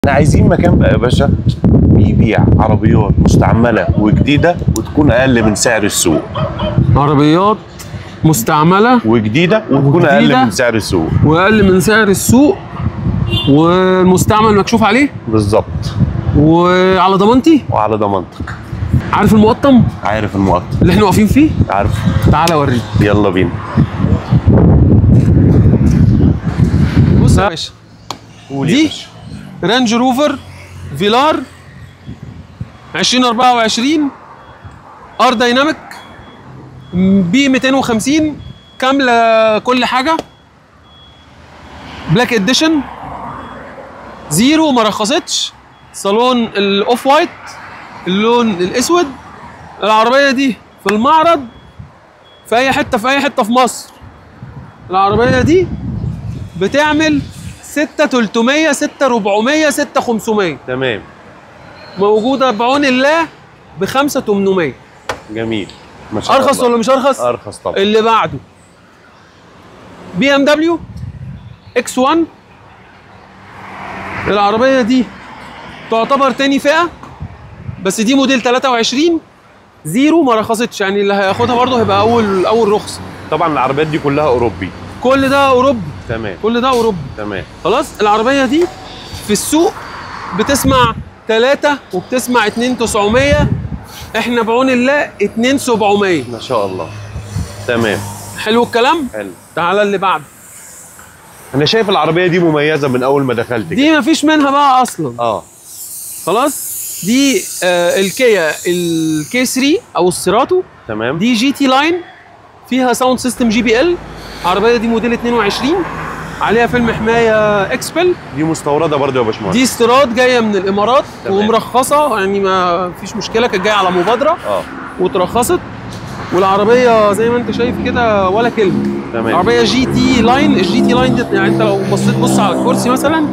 احنا عايزين مكان بقى يا باشا بيبيع عربيات مستعمله وجديده وتكون اقل من سعر السوق عربيات مستعمله وجديده وتكون اقل وجديدة. من سعر السوق واقل من سعر السوق والمستعمل مكشوف عليه بالظبط وعلى ضمانتي وعلى ضمانتك عارف المقطم عارف المقطم اللي احنا واقفين فيه عارف تعالى اوريك يلا بينا بص يا باشا قول يا دي باشا. رانج روفر فيلار 2024 ار دايناميك بي 250 كامله كل حاجه بلاك اديشن زيرو ما رخصتش صالون الاوف وايت اللون الاسود العربيه دي في المعرض في اي حته في اي حته في مصر العربيه دي بتعمل 6 300 6 400 6 500 تمام موجوده بعون الله ب 5 800 جميل ما شاء ارخص الله. ولا مش ارخص؟ ارخص طبعا اللي بعده بي ام دبليو اكس 1 العربيه دي تعتبر تاني فئه بس دي موديل 23 زيرو ما رخصتش يعني اللي هياخدها برضه هيبقى اول اول رخصه طبعا العربيات دي كلها اوروبي كل ده اوروبي تمام كل ده اوروبي تمام خلاص العربيه دي في السوق بتسمع 3 وبتسمع 2 900 احنا بعون الله 2 700 ما شاء الله تمام حلو الكلام حلو تعالى اللي بعده انا شايف العربيه دي مميزه من اول ما دخلت كده. دي مفيش منها بقى اصلا اه خلاص دي آه الكيا الكي 3 او السيراتو تمام دي جي تي لاين فيها ساوند سيستم جي بي ال العربيه دي موديل 22 عليها فيلم حمايه اكسبل دي مستورده برضه يا باشمهندس دي استيراد جايه من الامارات تمام. ومرخصه يعني ما فيش مشكله كانت جايه على مبادره اه واترخصت والعربيه زي ما انت شايف كده ولا كلمه تمام عربيه جي تي لاين الجي تي لاين دي يعني انت لو بصيت بص على الكرسي مثلا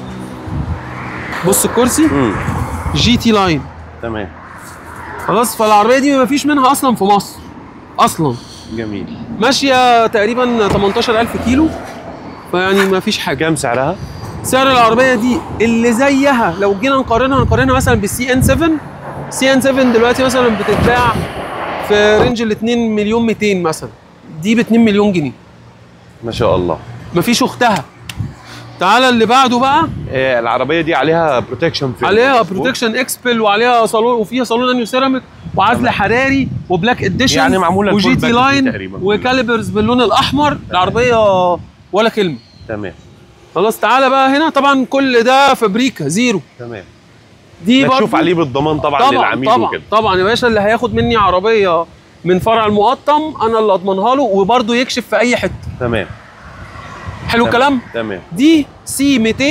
بص الكرسي امم جي تي لاين تمام خلاص فالعربيه دي ما فيش منها اصلا في مصر اصلا جميل ماشيه تقريبا 18000 كيلو فيعني ما فيش حاجه كام سعرها سعر العربيه دي اللي زيها لو جينا نقارنها نقارنها مثلا بالسي ان 7 سي ان 7 دلوقتي مثلا بتتباع في رينج ال 2 مليون 200 مثلا دي ب 2 مليون جنيه ما شاء الله مفيش اختها تعالى اللي بعده بقى آه العربيه دي عليها بروتكشن في عليها بروتكشن اكسبل وعليها صالون وفيها صالون انيو سيراميك وعزل حراري وبلاك اديشن يعني معمولة وجي الفول تي باكج لاين تقريباً. وكاليبرز باللون الاحمر العربيه ولا كلمه تمام خلاص تعالى بقى هنا طبعا كل ده فابريكا زيرو تمام دي مكشوف برضو عليه بالضمان طبعا, طبعا للعميل طبعا وكده طبعا يا باشا اللي هياخد مني عربيه من فرع المقطم انا اللي اضمنها له وبرده يكشف في اي حته تمام حلو الكلام تمام دي سي 200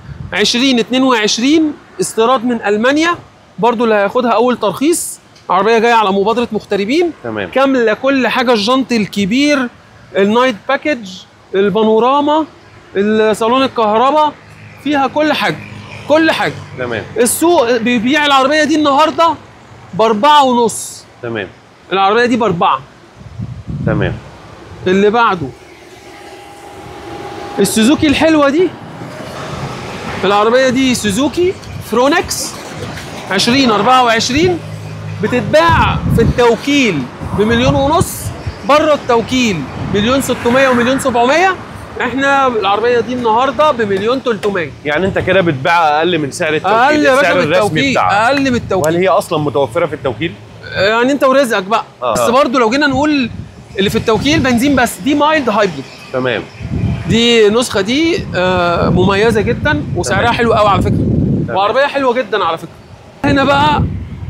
2022 استيراد من المانيا برضو اللي هياخدها اول ترخيص عربيه جايه على مبادره مغتربين تمام كامله كل حاجه الجنط الكبير النايت باكج البانوراما الصالون الكهرباء فيها كل حاجه كل حاجه تمام السوق بيبيع العربيه دي النهارده باربعه ونص تمام العربيه دي باربعه تمام اللي بعده السوزوكي الحلوه دي العربيه دي سوزوكي فرونكس 2024 بتتباع في التوكيل بمليون ونص بره التوكيل مليون 600 ومليون 700 احنا العربيه دي النهارده بمليون 300 يعني انت كده بتبيع اقل من سعر التوكيل اقل يا باشا السعر من الرسمي التوكيل بتاعها اقل من التوكيل وهل هي اصلا متوفره في التوكيل يعني انت ورزقك بقى آه. بس برضو لو جينا نقول اللي في التوكيل بنزين بس دي مايلد هايبريد تمام دي النسخه دي آه، مميزه جدا وسعرها تمام. حلو قوي على فكره تمام. وعربيه حلوه جدا على فكره هنا بقى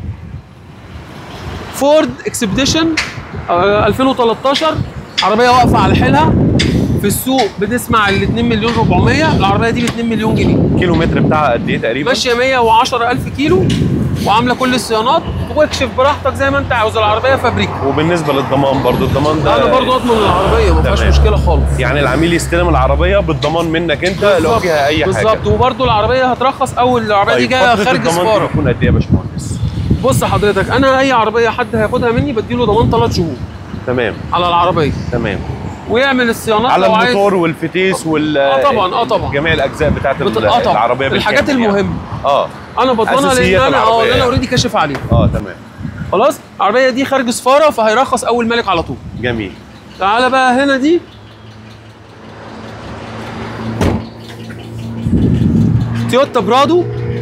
فورد اكسبديشن 2013 عربيه واقفه على حيلها في السوق بتسمع ال 2 مليون 400 العربيه دي ب 2 مليون جنيه الكيلو متر بتاعها قد ايه تقريبا ماشيه 110 الف كيلو وعامله كل الصيانات واكشف براحتك زي ما انت عاوز العربيه فابريكا وبالنسبه للضمان برضو الضمان ده انا برضو اضمن العربيه ما فيهاش تمام. مشكله خالص يعني العميل يستلم العربيه بالضمان منك انت لو بالظبط. فيها اي حاجه بالظبط وبرضو العربيه هترخص اول العربيه دي طيب جايه فترة خارج الضمان دي سفاره بتكون قد ايه يا باشمهندس بص حضرتك انا اي عربيه حد هياخدها مني بديله ضمان ثلاث شهور تمام على العربيه تمام ويعمل الصيانات على لو عايز الموتور والفتيس وال آه طبعا، آه طبعا. جميع الاجزاء بتاعت بت- ال- اه طبعا العربيه الحاجات بالكامل يعني. المهمه اه انا بضمنها لان أساسيات انا اه العربية لأن انا يعني. اوريدي كاشف عليها اه تمام خلاص العربيه دي خارج صفاره فهيرخص اول مالك على طول جميل تعالى بقى هنا دي تويوتا برادو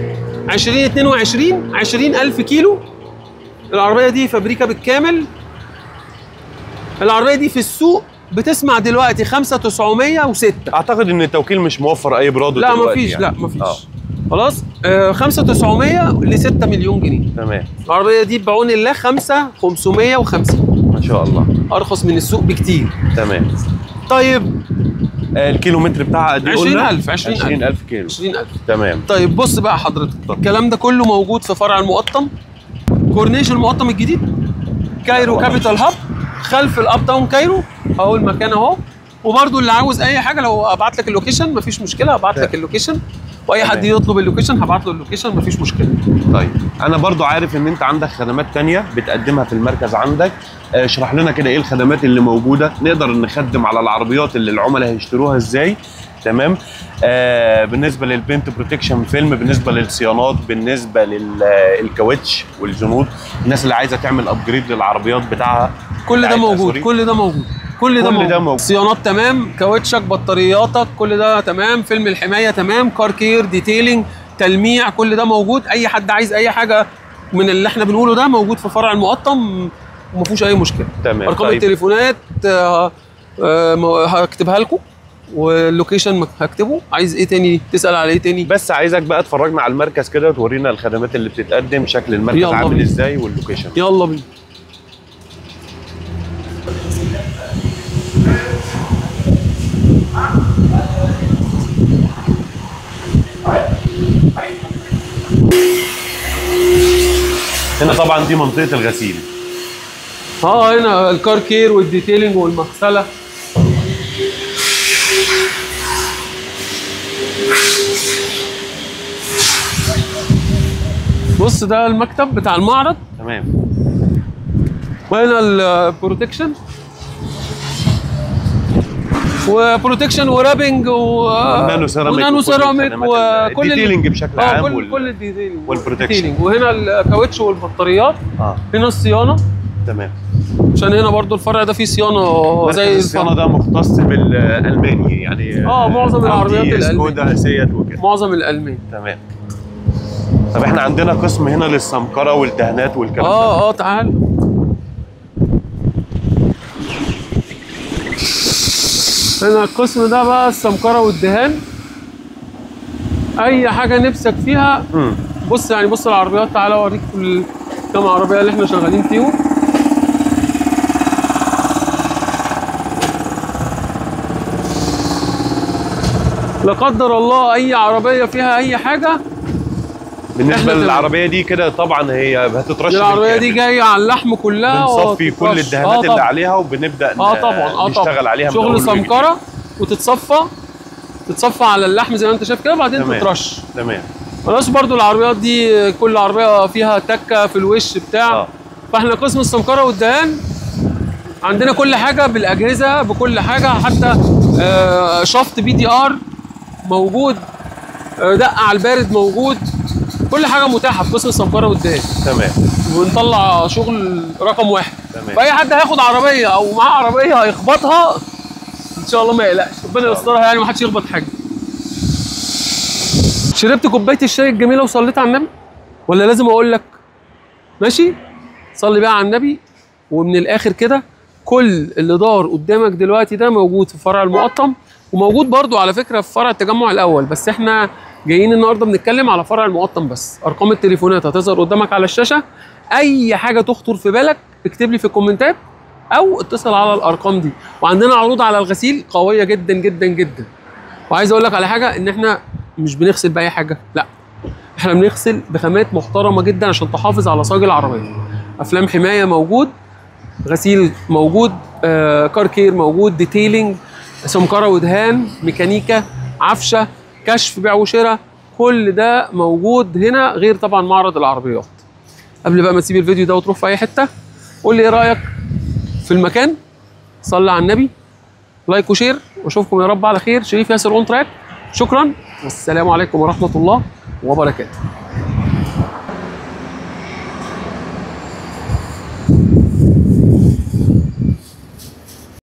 2022 20000 كيلو العربية دي فابريكا بالكامل العربية دي في السوق بتسمع دلوقتي 5906 اعتقد ان التوكيل مش موفر اي برادو لا دلوقتي مفيش يعني. لا مفيش اه خلاص آه 5900 ل 6 مليون جنيه تمام العربية دي بعون الله 5 550 ما شاء الله ارخص من السوق بكتير تمام طيب آه الكيلومتر بتاعها قد ايه قلنا؟ 20,000 20,000 20000 كيلو 20000 تمام طيب بص بقى حضرتك الكلام ده كله موجود في فرع المقطم كورنيش المقطم الجديد كايرو كابيتال هاب خلف الاب داون كايرو اهو المكان اهو وبرده اللي عاوز اي حاجه لو ابعت لك اللوكيشن مفيش مشكله ابعت لك اللوكيشن واي حد تمام. يطلب اللوكيشن هبعت له اللوكيشن مفيش مشكله طيب انا برضو عارف ان انت عندك خدمات تانية بتقدمها في المركز عندك آه، اشرح لنا كده ايه الخدمات اللي موجوده نقدر نخدم على العربيات اللي العملاء هيشتروها ازاي تمام آه بالنسبه للبنت بروتكشن فيلم بالنسبه للصيانات بالنسبه للكاوتش والجنود الناس اللي عايزه تعمل ابجريد للعربيات بتاعها كل ده بتاعتها، موجود سوري. كل ده موجود كل ده كل موجود. ده موجود. صيانات تمام كاوتشك بطارياتك كل ده تمام فيلم الحمايه تمام كار كير ديتيلينج تلميع كل ده موجود اي حد عايز اي حاجه من اللي احنا بنقوله ده موجود في فرع المقطم وما فيهوش اي مشكله تمام ارقام طيب. التليفونات آه، آه، مو- هكتبها لكم واللوكيشن هكتبه عايز ايه تاني تسال على ايه تاني بس عايزك بقى تفرجنا على المركز كده وتورينا الخدمات اللي بتتقدم شكل المركز يلا عامل بينا. ازاي واللوكيشن يلا بينا هنا طبعا دي منطقه الغسيل اه هنا الكار كير والديتيلينج والمغسله بص ده المكتب بتاع المعرض تمام وهنا البروتكشن وبروتكشن ورابنج و ونانو سيراميك ونانو وكل سيراميك الخدمات ال- وكل ال- الديتيلينج بشكل اه عام كل وال- كل الديتيلينج والبروتكشن. والديتيلينج. وهنا الكاوتش والبطاريات اه هنا الصيانه تمام عشان هنا برضو الفرع ده فيه صيانه مركز زي الصيانه الفرع. ده مختص بالالماني يعني آه، معظم أودي، العربيات الألماني. سكودا سيات وكده معظم الالمان تمام طب احنا عندنا قسم هنا للسمكره والدهانات والكلام ده اه اه تعال هنا القسم ده بقى السمكره والدهان اي حاجه نفسك فيها مم. بص يعني بص العربيات تعالى اوريك كل كام عربيه اللي احنا شغالين فيهم لا قدر الله اي عربيه فيها اي حاجه بالنسبه إحنا للعربيه دي كده طبعا هي هتترش العربيه دي بالكامل. جايه على اللحم كلها بنصفي كل وتترش. الدهانات آه اللي طبعاً. عليها وبنبدا ن- اه طبعا اه طبعا نشتغل عليها من شغل أول وجديد. سمكره وتتصفى تتصفى على اللحم زي ما انت شايف كده بعدين تمام. تترش تمام خلاص برضو العربيات دي كل عربيه فيها تكه في الوش بتاع اه فاحنا قسم السمكره والدهان عندنا كل حاجه بالاجهزه بكل حاجه حتى آه، شفط بي دي ار موجود آه، دقه على البارد موجود كل حاجه متاحه في قسم السمكره والدهان تمام ونطلع شغل رقم واحد تمام. فاي حد هياخد عربيه او معاه عربيه هيخبطها ان شاء الله ما يقلقش ربنا يسترها يعني ما حدش يخبط حاجه شربت كوبايه الشاي الجميله وصليت على النبي ولا لازم اقول لك ماشي صلي بقى على النبي ومن الاخر كده كل اللي دار قدامك دلوقتي ده موجود في فرع المقطم وموجود برضو على فكره في فرع التجمع الاول بس احنا جايين النهارده بنتكلم على فرع المقطم بس ارقام التليفونات هتظهر قدامك على الشاشه اي حاجه تخطر في بالك اكتب لي في الكومنتات او اتصل على الارقام دي وعندنا عروض على الغسيل قويه جدا جدا جدا وعايز اقول لك على حاجه ان احنا مش بنغسل باي حاجه لا احنا بنغسل بخامات محترمه جدا عشان تحافظ على صاج العربيه افلام حمايه موجود غسيل موجود آه كار كير موجود ديتيلينج سمكره ودهان ميكانيكا عفشه كشف بيع وشراء كل ده موجود هنا غير طبعا معرض العربيات قبل بقى ما تسيب الفيديو ده وتروح في اي حته قول لي ايه رايك في المكان صلي على النبي لايك وشير واشوفكم يا رب على خير شريف ياسر اون تراك شكرا والسلام عليكم ورحمه الله وبركاته